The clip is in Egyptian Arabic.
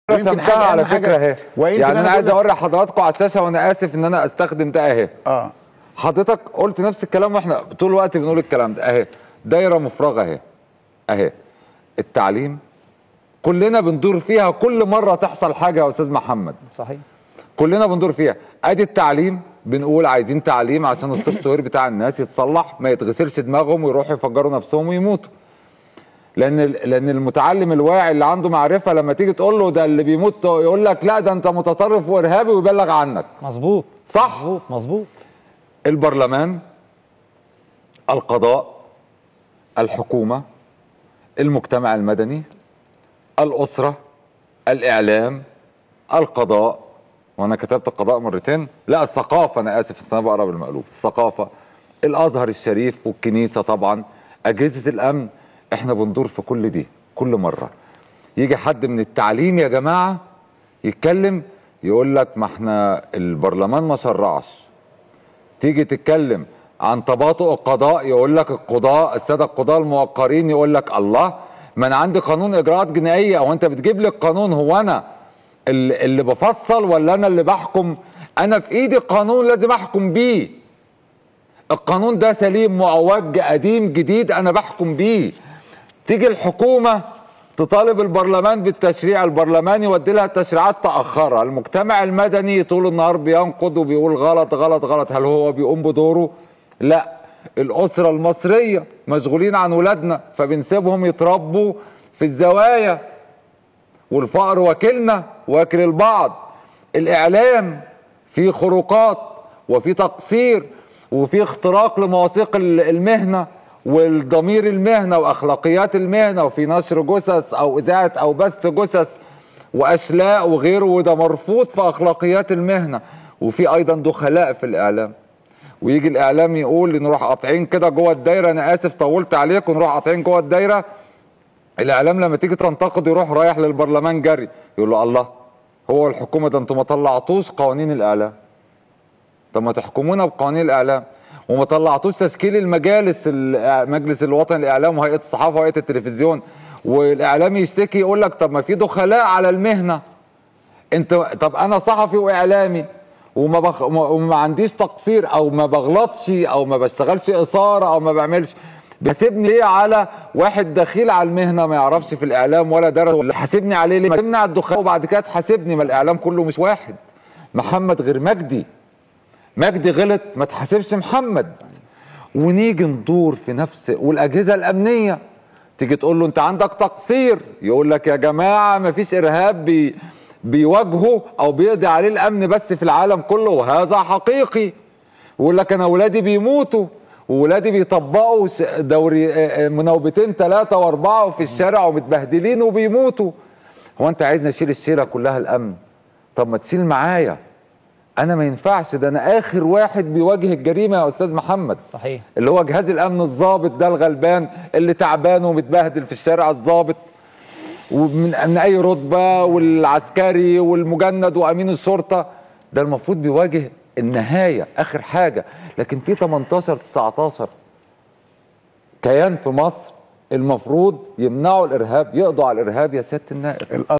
ويمكن رسمتها حاجة على أهم حاجة- فكره اهي ويمكن يعني انا أنا عايز بقول اوري حضراتكم على الشاشه وانا اسف ان انا استخدم ده اهي اه حضرتك قلت نفس الكلام واحنا طول الوقت بنقول الكلام ده اهي دايره مفرغه اهي اهي التعليم كلنا بندور فيها كل مره تحصل حاجه يا استاذ محمد صحيح كلنا بندور فيها ادي التعليم بنقول عايزين تعليم عشان السوفت وير بتاع الناس يتصلح ما يتغسلش دماغهم ويروحوا يفجروا نفسهم ويموتوا لان لان المتعلم الواعي اللي عنده معرفه لما تيجي تقول له ده اللي بيموت يقول لك لا ده انت متطرف وارهابي ويبلغ عنك مظبوط صح مظبوط مظبوط البرلمان القضاء الحكومه المجتمع المدني الاسره الاعلام القضاء وانا كتبت القضاء مرتين لا الثقافه انا اسف بس انا بقرا بالمقلوب الثقافه الازهر الشريف والكنيسه طبعا اجهزه الامن احنا بندور في كل دي كل مره يجي حد من التعليم يا جماعه يتكلم يقول لك ما احنا البرلمان ما شرعش تيجي تتكلم عن تباطؤ القضاء يقول لك القضاء الساده القضاء الموقرين يقول لك الله ما انا عندي قانون اجراءات جنائيه او انت بتجيب لي القانون هو انا اللي, اللي بفصل ولا انا اللي بحكم انا في ايدي قانون لازم احكم بيه القانون ده سليم معوج قديم جديد انا بحكم بيه تيجي الحكومه تطالب البرلمان بالتشريع البرلمان يودي لها التشريعات تاخرها المجتمع المدني طول النهار بينقد وبيقول غلط غلط غلط هل هو بيقوم بدوره لا الاسره المصريه مشغولين عن ولادنا فبنسيبهم يتربوا في الزوايا والفقر واكلنا واكل البعض الاعلام في خروقات وفي تقصير وفي اختراق لمواثيق ال- المهنه والضمير المهنه واخلاقيات المهنه وفي نشر جثث او اذاعه او بث جثث واشلاء وغيره وده مرفوض في اخلاقيات المهنه وفي ايضا دخلاء في الاعلام ويجي الاعلام يقول نروح قاطعين كده جوه الدايره انا اسف طولت عليكم نروح قاطعين جوه الدايره الاعلام لما تيجي تنتقد يروح رايح للبرلمان جري يقول له الله هو الحكومه ده انتوا ما طلعتوش قوانين الاعلام طب ما تحكمونا بقوانين الاعلام وما طلعتوش تشكيل المجالس ال- مجلس الوطني للاعلام وهيئه الصحافه وهيئه التلفزيون والاعلام يشتكي يقول لك طب ما في دخلاء على المهنه انت طب انا صحفي واعلامي وما بخ... وما عنديش تقصير او ما بغلطش او ما بشتغلش اثاره او ما بعملش بحاسبني ليه على واحد دخيل على المهنه ما يعرفش في الاعلام ولا درس ولا حاسبني عليه ليه ما تمنع الدخان وبعد كده تحاسبني ما الاعلام كله مش واحد محمد غير مجدي مجدي غلط ما تحاسبش محمد ونيجي ندور في نفس والاجهزه الامنيه تيجي تقول له انت عندك تقصير يقول لك يا جماعه ما فيش ارهاب بي بيواجهه او بيقضي عليه الامن بس في العالم كله وهذا حقيقي يقول لك انا ولادي بيموتوا وولادي بيطبقوا س- دوري آه، آه، مناوبتين ثلاثه واربعه في الشارع ومتبهدلين وبيموتوا هو انت عايزني اشيل الشيله كلها الامن طب ما تشيل معايا انا ما ينفعش ده انا اخر واحد بيواجه الجريمه يا استاذ محمد صحيح اللي هو جهاز الامن الضابط ده الغلبان اللي تعبان ومتبهدل في الشارع الضابط ومن من اي رتبه والعسكري والمجند وامين الشرطه ده المفروض بيواجه النهايه اخر حاجه لكن في 18 19 كيان في مصر المفروض يمنعوا الارهاب يقضوا على الارهاب يا سياده النائب